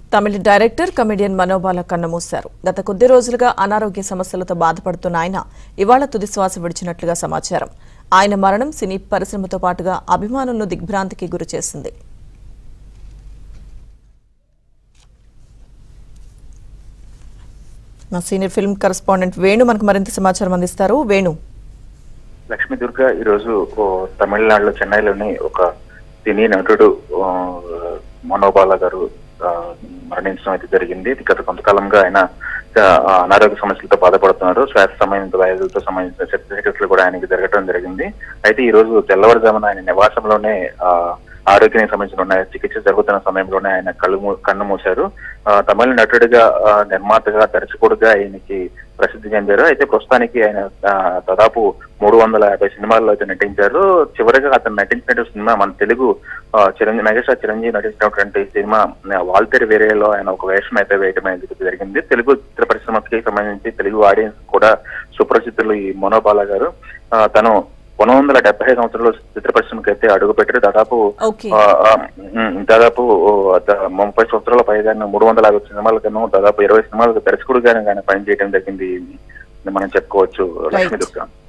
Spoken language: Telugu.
తమిళ డైరెక్టర్ కమెడియన్ మనోబాల కన్నమూశారు గత కొద్ది రోజులుగా అనారోగ్య సమస్యలతో బాధపడుతున్న ఆయన ఇవాళ తుది శ్వాస విడిచినట్లుగా సమాచారం ఆయన మరణం సినీ పరిశ్రమతో పాటుగా అభిమానులను దిగ్భ్రాంతికి గురిచేసింది మా సీనియర్ ఫిల్మ్ కరెస్పాండెంట్ వేణు మనకు మరింత సమాచారం అందిస్తారు వేణు లక్ష్మీ దుర్గ ఈరోజు ఓ తమిళనాడులో చెన్నైలోని ఒక సినీ నటుడు ఆ, మనోబాల గారు ఆ, మరణించడం అయితే జరిగింది ఇది గత కొంతకాలంగా ఆయన ఆ, అనారోగ్య సమస్యలతో బాధపడుతున్నారు శ్వాస సంబంధిత వ్యాధులతో సంబంధించిన చికిత్సలు కూడా ఆయనకి జరగడం జరిగింది అయితే ఈ రోజు తెల్లవారుజామున ఆయన నివాసంలోనే ఆ, ఆరోగ్యానికి సంబంధించిన ఉన్న చికిత్స జరుగుతున్న సమయంలోనే ఆయన కళ్ళు మూ- కన్ను మూశారు ఆ, తమిళ నటుడిగా ఆ, నిర్మాతగా దర్శకుడిగా ఆయనకి ప్రసిద్ధి చెందారు అయితే ప్రస్తుతానికి ఆయన ఆ, దాదాపు మూడు వందల యాభై సినిమాల్లో అయితే నటించారు చివరిగా అతను నటించిన సినిమా మన తెలుగు ఆ, చిరంజీవి మెగాస్టార్ చిరంజీవి నటించినటువంటి సినిమా ఆ, వాల్తేరు వేరేలో ఆయన ఒక వేషం అయితే వేయడం అనేది జరిగింది తెలుగు చిత్ర పరిశ్రమకి సంబంధించి తెలుగు ఆడియన్స్ కూడా సుప్రసిద్ధులు ఈ మనోబాల గారు ఆ, తను పంతొమ్మిది వందల డెబ్బై ఐదు సంవత్సరంలో చిత్ర పరిశ్రమకి అయితే అడుగు పెట్టారు దాదాపు ఓకే ఆ, ఆ, ఉమ్, దాదాపు ఓ, ద- ముప్పై సంవత్సరాల పైగా మూడు వందల యాభై సినిమాలకను దాదాపు ఇరవై సినిమాలకు దర్శకుడుగానే ఆయన పనిచేయడం జరిగింది మనం చెప్పుకోవచ్చు లక్ష్మీ దుర్గా